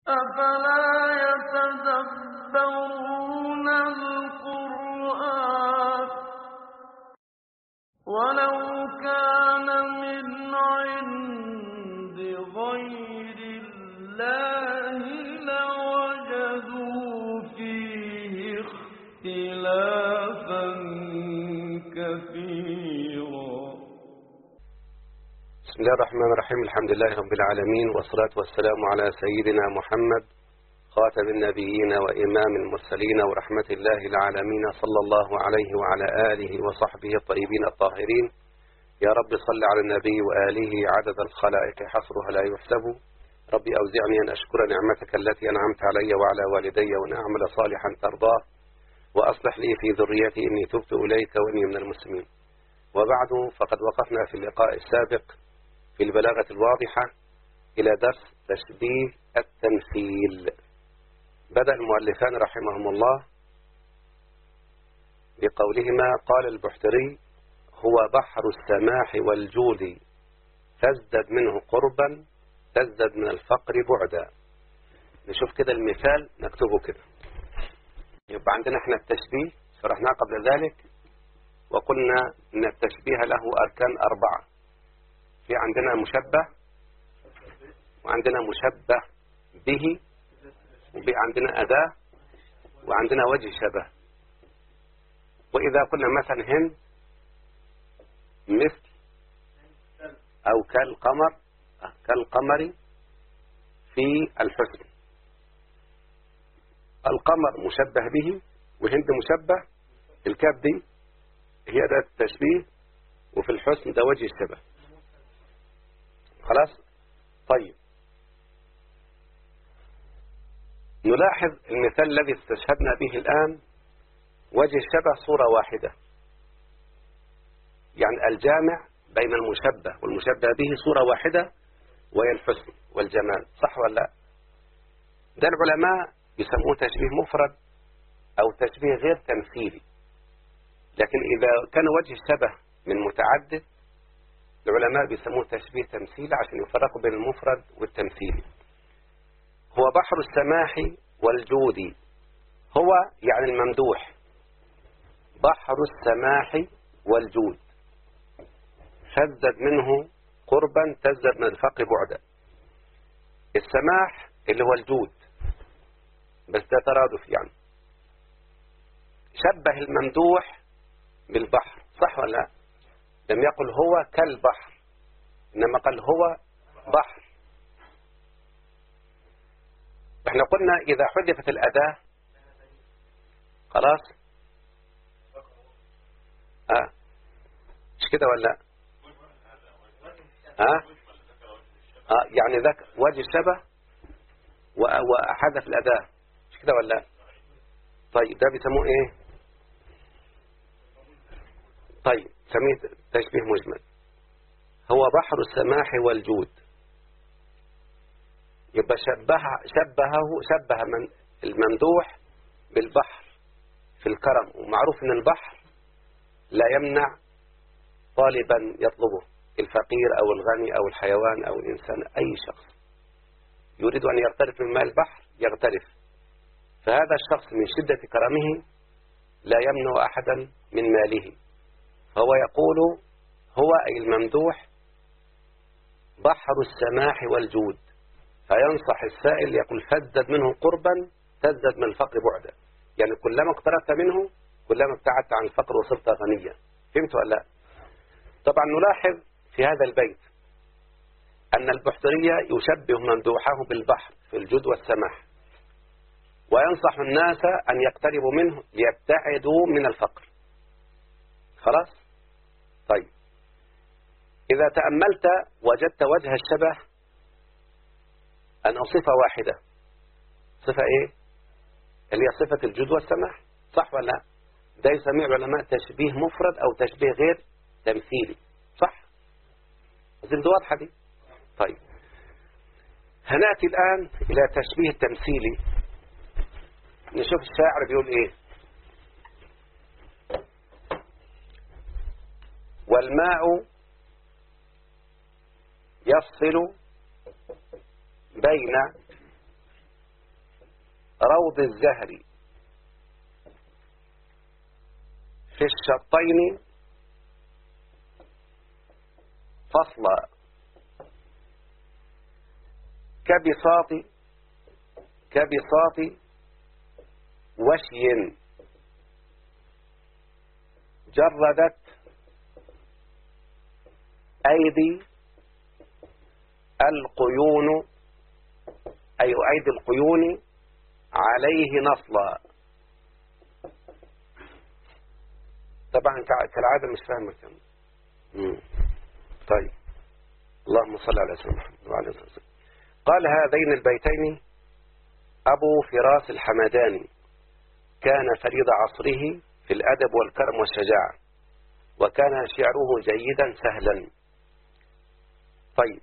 أفلا يتدبرون القرآن ولو كان من عند غير الله لوجدوا فيه اختلافا كثيرا بسم الله الرحمن الرحيم الحمد لله رب العالمين والصلاة والسلام على سيدنا محمد خاتم النبيين وإمام المرسلين ورحمة الله العالمين صلى الله عليه وعلى آله وصحبه الطيبين الطاهرين يا رب صل على النبي وآله عدد الخلائق حصرها لا يحسب ربي أوزعني أن أشكر نعمتك التي أنعمت علي وعلى والدي وأن أعمل صالحا ترضاه وأصلح لي في ذريتي إني تبت إليك وإني من المسلمين وبعد فقد وقفنا في اللقاء السابق في البلاغة الواضحة إلى درس تشبيه التمثيل بدأ المؤلفان رحمهم الله بقولهما قال البحتري هو بحر السماح والجود تزدد منه قربا تزدد من الفقر بعدا نشوف كده المثال نكتبه كده يبقى عندنا احنا التشبيه شرحناه قبل ذلك وقلنا ان التشبيه له اركان اربعه في عندنا مشبه وعندنا مشبه به وعندنا أداة وعندنا وجه شبه وإذا قلنا مثلا هند مثل أو كالقمر كالقمر في الحسن القمر مشبه به وهند مشبه الكاف دي هي ده التشبيه وفي الحسن ده وجه الشبه خلاص طيب نلاحظ المثال الذي استشهدنا به الآن وجه الشبه صورة واحدة يعني الجامع بين المشبه والمشبه به صورة واحدة وهي الحسن والجمال صح ولا لا ده العلماء يسموه تشبيه مفرد أو تشبيه غير تمثيلي لكن إذا كان وجه الشبه من متعدد العلماء بيسموه تشبيه تمثيلي عشان يفرقوا بين المفرد والتمثيلي هو بحر السماح والجود هو يعني الممدوح بحر السماح والجود تزدد منه قربا تزدد من الفقر بعدا السماح اللي هو الجود بس ده ترادف يعني شبه الممدوح بالبحر صح ولا لا لم يقل هو كالبحر إنما قال هو بحر احنا قلنا إذا حذفت الأداة خلاص اه مش كده ولا اه اه يعني ذاك وجه الشبه وحذف الأداة مش كده ولا طيب ده بيسموه ايه طيب سميه تشبيه مجمل هو بحر السماح والجود يبقى شبه شبهه شبه من الممدوح بالبحر في الكرم ومعروف ان البحر لا يمنع طالبا يطلبه الفقير او الغني او الحيوان او الانسان اي شخص يريد ان يغترف من ماء البحر يغترف فهذا الشخص من شدة كرمه لا يمنع احدا من ماله فهو يقول هو أي الممدوح بحر السماح والجود فينصح السائل يقول فزد منه قربا تزدد من الفقر بعدا يعني كلما اقتربت منه كلما ابتعدت عن الفقر وصرت غنيا فهمت ولا لا طبعا نلاحظ في هذا البيت أن البحترية يشبه ممدوحه بالبحر في الجود والسماح وينصح الناس أن يقتربوا منه ليبتعدوا من الفقر خلاص طيب إذا تأملت وجدت وجه الشبه أن صفة واحدة صفة إيه اللي هي صفة الجود والسماح صح ولا لا ده يسميه العلماء تشبيه مفرد أو تشبيه غير تمثيلي صح أظن دي واضحة دي طيب هنأتي الآن إلى تشبيه التمثيلي نشوف الشاعر بيقول إيه والماء يفصل بين روض الزهر في الشطين فصلا كبساط كبساط وشي جردت أيدي القيون أي أيدي القيون عليه نصلا طبعا كالعادة مش فاهم الكلام طيب اللهم صل على سيدنا محمد وعلى اله وسلم قال هذين البيتين أبو فراس الحمداني كان فريد عصره في الأدب والكرم والشجاعة وكان شعره جيدا سهلا طيب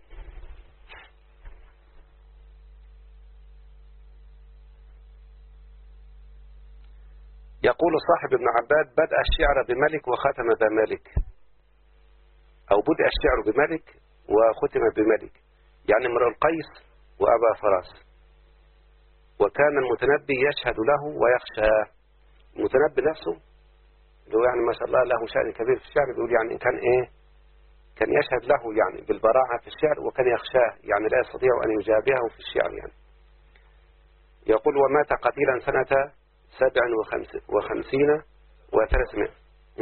يقول صاحب ابن عباد بدأ الشعر بملك وختم بملك أو بدأ الشعر بملك وختم بملك يعني امرؤ القيس وأبا فراس وكان المتنبي يشهد له ويخشى المتنبي نفسه اللي هو يعني ما شاء الله له شأن كبير في الشعر بيقول يعني كان إيه كان يشهد له يعني بالبراعة في الشعر وكان يخشاه يعني لا يستطيع أن يجابهه في الشعر يعني يقول ومات قتيلا سنة سبع وخمسين وثلاثمائة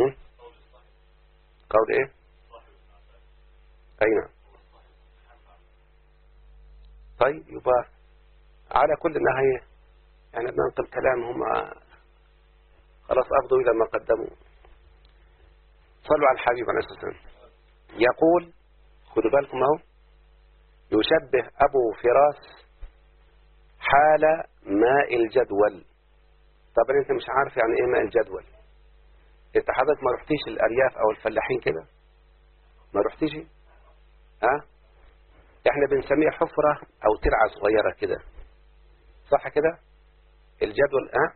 قول ايه اي نعم طيب يبقى على كل نهاية يعني ننقل كلام هم خلاص أفضوا إلى ما قدموا صلوا على الحبيب عليه الصلاة والسلام يقول خدوا بالكم اهو يشبه أبو فراس حال ماء الجدول طبعا انت مش عارف يعني ايه ماء الجدول انت حضرتك ما رحتيش الارياف او الفلاحين كده ما رحتيش ها احنا بنسميها حفرة او ترعة صغيرة كده صح كده الجدول ها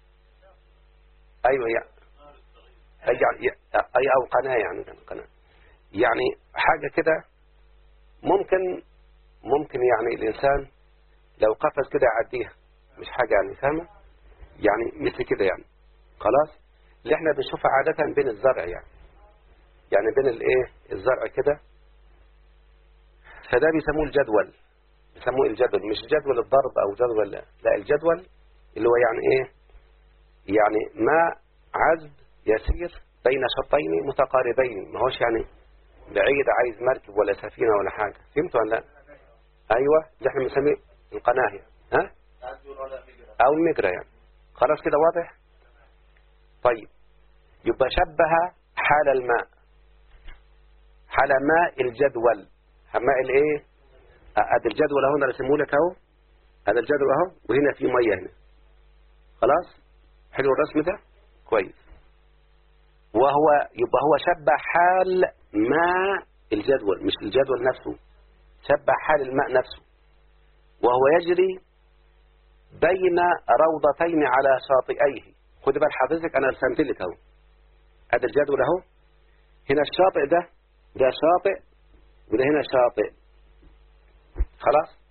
ايوه يعني اي اي او قناة يعني قناة يعني حاجة كده ممكن ممكن يعني الانسان لو قفز كده يعديها مش حاجة يعني فاهمه يعني مثل كده يعني خلاص اللي احنا بنشوفها عادة بين الزرع يعني يعني بين الايه الزرع كده فده بيسموه الجدول بيسموه الجدول مش جدول الضرب او جدول لا, لا الجدول اللي هو يعني ايه يعني ما عذب يسير بين شطين متقاربين ما هوش يعني بعيد عايز مركب ولا سفينة ولا حاجة فهمتوا ولا لا ايوه اللي احنا بنسميه القناهية ها او المجرى يعني خلاص كده واضح طيب يبقى شبه حال الماء حال ماء الجدول ماء الايه ادي الجدول اهو انا رسمه لك اهو هذا الجدول اهو وهنا في ميه هنا خلاص حلو الرسم ده كويس وهو يبقى هو شبه حال ماء الجدول مش الجدول نفسه شبه حال الماء نفسه وهو يجري بين روضتين على شاطئيه خد بال حضرتك انا رسمت لك اهو ادي الجدول اهو هنا الشاطئ ده ده شاطئ وده هنا شاطئ خلاص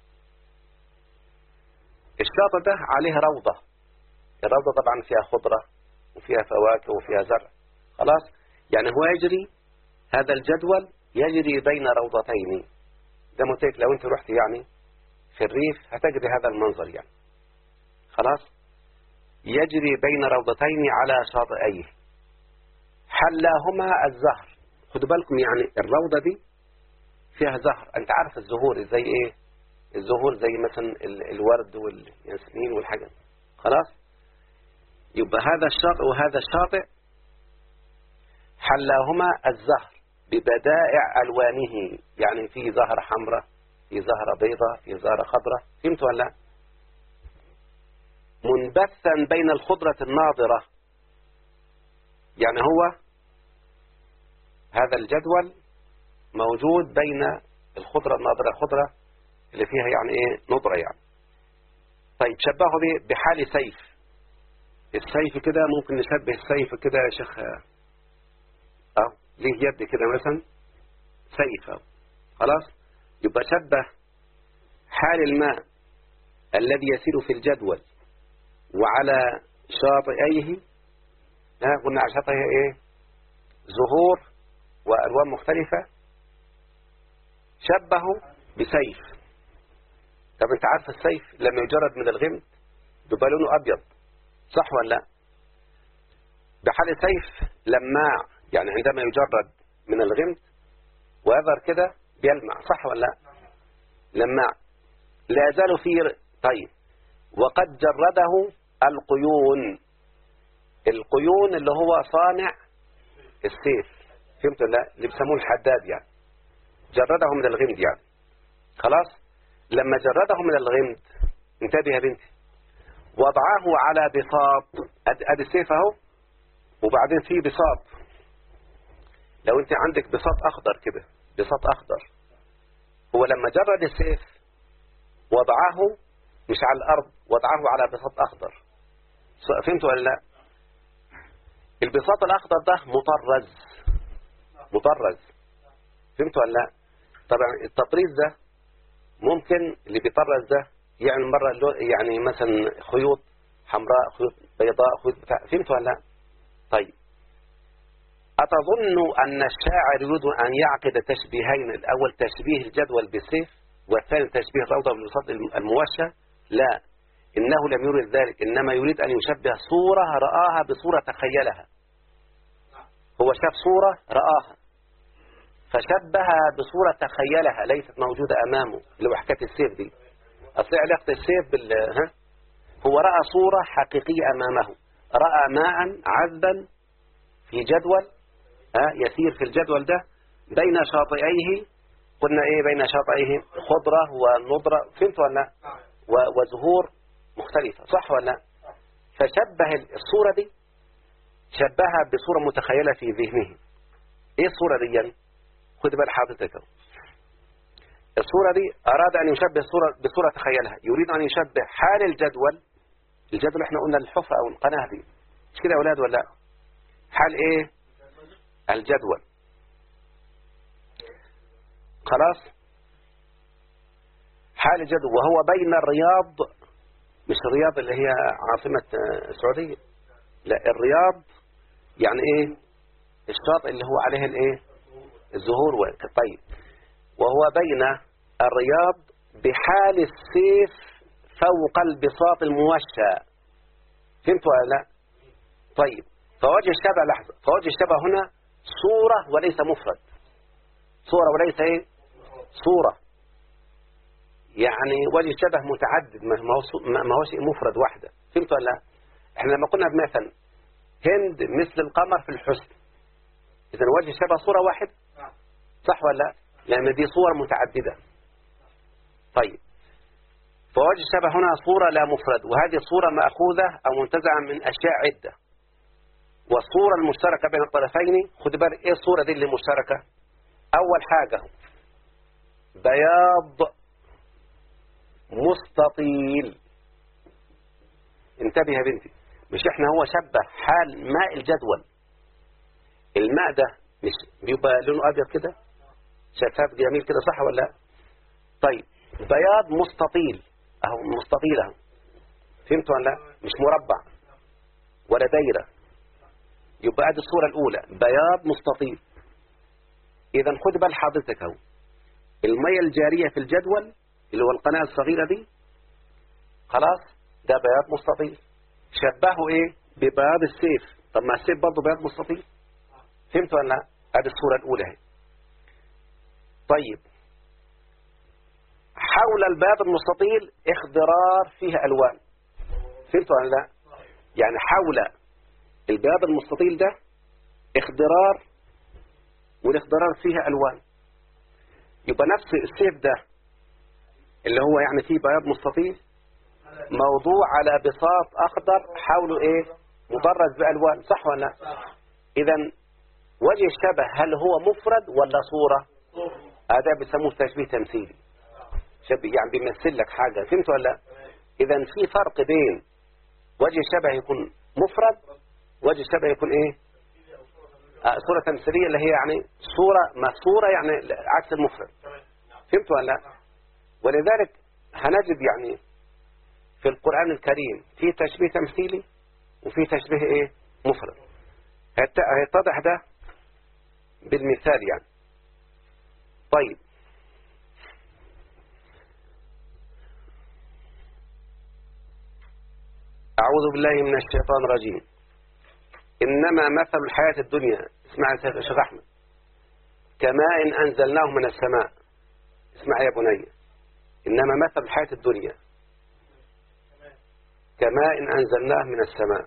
الشاطئ ده عليه روضة الروضة طبعا فيها خضرة وفيها فواكه وفيها زرع خلاص يعني هو يجري هذا الجدول يجري بين روضتين ده متك لو انت رحت يعني في الريف هتجد هذا المنظر يعني خلاص يجري بين روضتين على شاطئيه حلاهما الزهر خدوا بالكم يعني الروضة دي فيها زهر انت عارف الزهور زي ايه الزهور زي مثلا الورد والياسمين والحاجة خلاص يبقى هذا الشاطئ وهذا الشاطئ حلاهما الزهر ببدائع ألوانه يعني في زهرة حمراء في زهرة بيضاء في زهرة خضراء فهمت ولا منبثا بين الخضرة الناظرة يعني هو هذا الجدول موجود بين الخضرة الناظرة الخضرة اللي فيها يعني ايه نضرة يعني طيب شبهه به بحال سيف السيف كده ممكن نشبه السيف كده يا شيخ اه ليه يد كده مثلا سيف أو. خلاص يبقى شبه حال الماء الذي يسير في الجدول وعلى شاطئيه ها قلنا على شاطئيه ايه زهور والوان مختلفة شبهه بسيف طب انت عارف السيف لما يجرد من الغمد بيبقى لونه ابيض صح ولا لا بحال سيف لماع يعني عندما يجرد من الغمد ويظهر كده بيلمع صح ولا لا لماع لا يزال فيه طيب وقد جرده القيون القيون اللي هو صانع السيف فهمت ولا لا اللي بيسموه الحداد يعني جرده من الغمد يعني خلاص لما جرده من الغمد انتبه يا بنتي وضعه على بساط ادي السيف اهو وبعدين فيه بساط لو انت عندك بساط اخضر كده بساط اخضر هو لما جرد السيف وضعه مش على الارض وضعه على بساط اخضر فهمت ولا لا البساط الاخضر ده مطرز مطرز فهمت ولا لا طبعا التطريز ده ممكن اللي بيطرز ده يعني مرة يعني مثلا خيوط حمراء خيوط بيضاء خيوط بتاع فهمت ولا لا طيب أتظن أن الشاعر يريد أن يعقد تشبيهين الأول تشبيه الجدول بالسيف والثاني تشبيه الروضة بالوسط الموشى لا إنه لم يريد ذلك إنما يريد أن يشبه صورة رآها بصورة تخيلها هو شاف صورة رآها فشبهها بصورة تخيلها ليست موجودة أمامه اللي هو حكاية السيف دي أصل علاقة السيف بال ها هو رأى صورة حقيقية أمامه رأى ماء عذبا في جدول ها يسير في الجدول ده بين شاطئيه قلنا ايه بين شاطئيه خضرة ونضرة فهمت ولا لا وزهور مختلفة صح ولا لا فشبه الصورة دي شبهها بصورة متخيلة في ذهنه ايه الصورة دي يعني خد بال حضرتك الصورة دي أراد أن يشبه الصورة بصورة تخيلها يريد أن يشبه حال الجدول الجدول احنا قلنا الحفرة أو القناة دي مش كده يا أولاد ولا حال إيه الجدول خلاص حال الجدول وهو بين الرياض مش الرياض اللي هي عاصمة السعودية لا الرياض يعني ايه الشاطئ اللي هو عليه الايه الزهور طيب وهو بين الرياض بحال السيف فوق البساط الموشى فهمت ولا لا طيب فوجه الشبه لحظة فوجه الشبه هنا صورة وليس مفرد صورة وليس ايه صورة يعني وجه الشبه متعدد ما هو ما هو شيء مفرد واحدة فهمت ولا لا احنا لما قلنا مثلا هند مثل القمر في الحسن اذا وجه الشبه صورة واحدة صح ولا لا لأن دي صور متعددة طيب فوجه الشبه هنا صورة لا مفرد وهذه صورة مأخوذة أو منتزعة من أشياء عدة والصورة المشتركة بين الطرفين خد بالك إيه الصورة دي اللي مشتركة أول حاجة بياض مستطيل انتبه يا بنتي مش احنا هو شبه حال ماء الجدول الماء ده مش بيبقى لونه أبيض كده شفاف جميل كده صح ولا لا طيب بياض مستطيل اهو مستطيل اهو فهمت ولا لا مش مربع ولا دايره يبقى ادي الصوره الاولى بياض مستطيل اذا خد بال حضرتك اهو الميه الجاريه في الجدول اللي هو القناه الصغيره دي خلاص ده بياض مستطيل شبهه ايه ببياض السيف طب ما السيف برضه بياض مستطيل فهمت ولا لا ادي الصوره الاولى اهي طيب حول الباب المستطيل اخضرار فيها ألوان فهمت ولا لا يعني حول الباب المستطيل ده اخضرار والاخضرار فيها ألوان يبقى نفس السيف ده اللي هو يعني فيه بياض مستطيل موضوع على بساط أخضر حوله إيه مبرز بألوان صح ولا لا إذا وجه الشبه هل هو مفرد ولا صورة هذا بيسموه تشبيه تمثيلي شبه يعني بيمثل لك حاجة فهمت ولا لا إذا في فرق بين وجه الشبه يكون مفرد وجه الشبه يكون إيه آه صورة تمثيلية اللي هي يعني صورة ما صورة يعني عكس المفرد فهمت ولا لا ولذلك هنجد يعني في في القرآن الكريم في تشبيه تمثيلي وفي تشبيه ايه مفرد هيتضح ده بالمثال يعني طيب أعوذ بالله من الشيطان الرجيم إنما مثل الحياة الدنيا اسمع يا شيخ أحمد كماء أنزلناه من السماء اسمع يا بني إنما مثل الحياة الدنيا كماء أنزلناه من السماء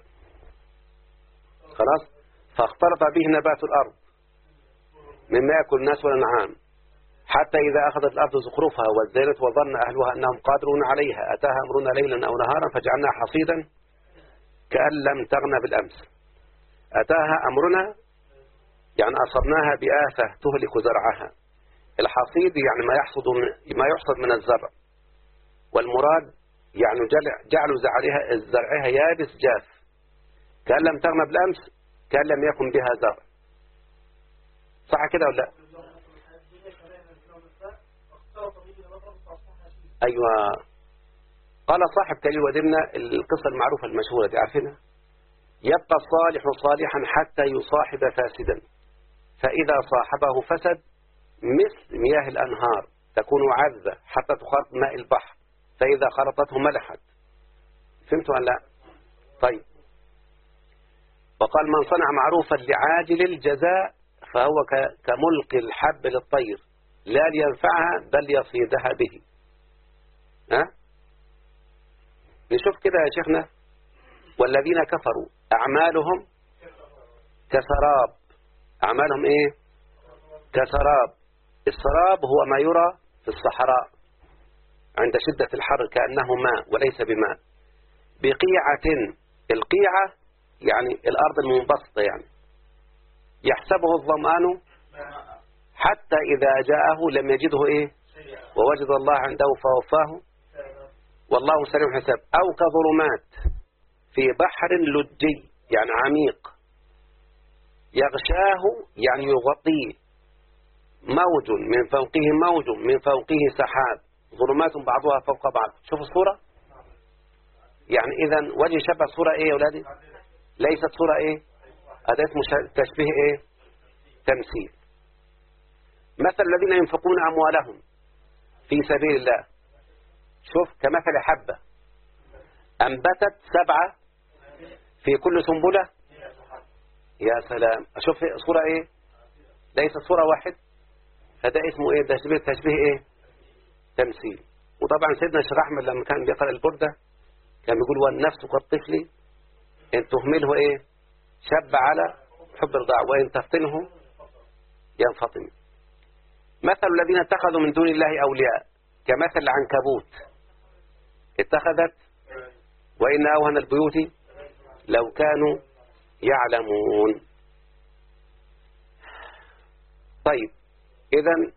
خلاص فاختلط به نبات الأرض مما يأكل الناس والأنعام حتى إذا أخذت الأرض زخرفها وزينت وظن أهلها أنهم قادرون عليها أتاها أمرنا ليلا أو نهارا فجعلناها حصيدا كأن لم تغن بالأمس أتاها أمرنا يعني أصبناها بآفة تهلك زرعها الحصيد يعني ما يحصد من ما يحصد من الزرع والمراد يعني جعل زرعها زرعها يابس جاف كأن لم تغن بالأمس كأن لم يكن بها زرع صح كده ولا لا أيوة قال صاحب كليل ودمنا القصة المعروفة المشهورة دي عارفينها يبقى الصالح صالحا حتى يصاحب فاسدا فإذا صاحبه فسد مثل مياه الأنهار تكون عذبة حتى تخلط ماء البحر فإذا خلطته ملحت فهمتوا ولا لا طيب وقال من صنع معروفا لعاجل الجزاء فهو كملقي الحب للطير لا لينفعها بل يصيدها به ها نشوف كده يا شيخنا والذين كفروا أعمالهم كسراب أعمالهم إيه كسراب السراب هو ما يرى في الصحراء عند شدة الحر كأنه ماء وليس بماء بقيعة القيعة يعني الأرض المنبسطة يعني يحسبه الظمآن حتى إذا جاءه لم يجده إيه ووجد الله عنده فوفاه والله سريع الحساب أو كظلمات في بحر لجي يعني عميق يغشاه يعني يغطيه موج من فوقه موج من فوقه سحاب ظلمات بعضها فوق بعض شوف الصورة يعني إذا وجه شبه صورة إيه يا أولادي ليست صورة إيه أداة تشبيه إيه تمثيل مثل الذين ينفقون أموالهم في سبيل الله شوف كمثل حبة أنبتت سبعة في كل سنبلة يا سلام أشوف صورة إيه ليست صورة واحد هذا اسمه إيه ده تشبيه تشبيه إيه تمثيل وطبعا سيدنا الشيخ أحمد لما كان بيقرأ البردة كان بيقول والنفس كالطفل إن تهمله إيه شب على حب الرضاع وإن تفتنه ينفطم مثل الذين اتخذوا من دون الله أولياء كمثل العنكبوت اتخذت وإن أوهن البيوت لو كانوا يعلمون طيب إذا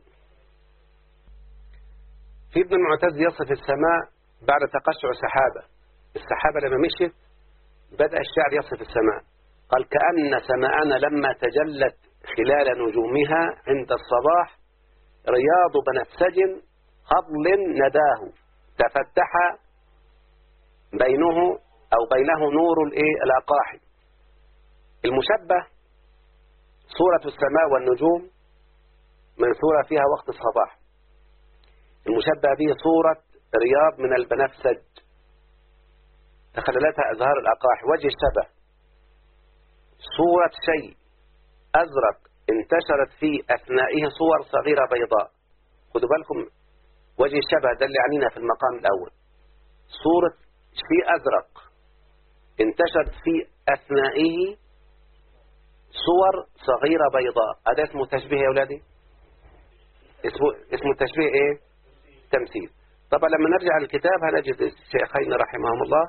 في ابن المعتز يصف السماء بعد تقشع سحابة السحابة لما مشيت بدأ الشعر يصف السماء قال كأن سماءنا لما تجلت خلال نجومها عند الصباح رياض بنفسج هضل نداه تفتح بينه أو بينه نور الايه الأقاحي المشبه صورة السماء والنجوم من صورة فيها وقت الصباح المشبه به صورة رياض من البنفسج تخللتها أزهار الأقاحي وجه الشبه صورة شيء أزرق انتشرت في أثنائه صور صغيرة بيضاء خدوا بالكم وجه الشبه ده اللي عنينا في المقام الأول صورة في أزرق انتشرت في أثنائه صور صغيرة بيضاء هذا اسمه تشبيه يا أولادي اسمه, اسمه تشبيه إيه تمثيل طبعا لما نرجع للكتاب هنجد الشيخين رحمهم الله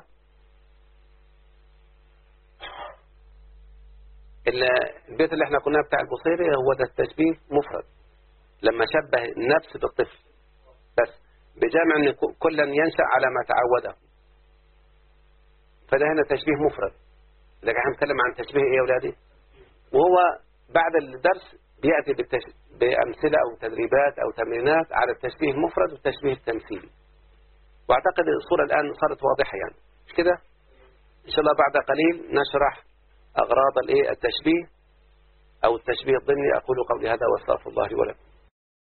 البيت اللي احنا قلناه بتاع البصيري هو ده التشبيه مفرد لما شبه النفس بالطفل بس بجامع ان كلا ينشأ على ما تعوده فده هنا تشبيه مفرد لكن احنا بنتكلم عن تشبيه ايه يا اولادي وهو بعد الدرس بيأتي بالتش... بأمثلة أو تدريبات أو تمرينات على التشبيه المفرد والتشبيه التمثيلي واعتقد الصورة الآن صارت واضحة يعني مش كده إن شاء الله بعد قليل نشرح أغراض الإيه التشبيه أو التشبيه الضمني أقول قولي هذا واستغفر الله لي ولكم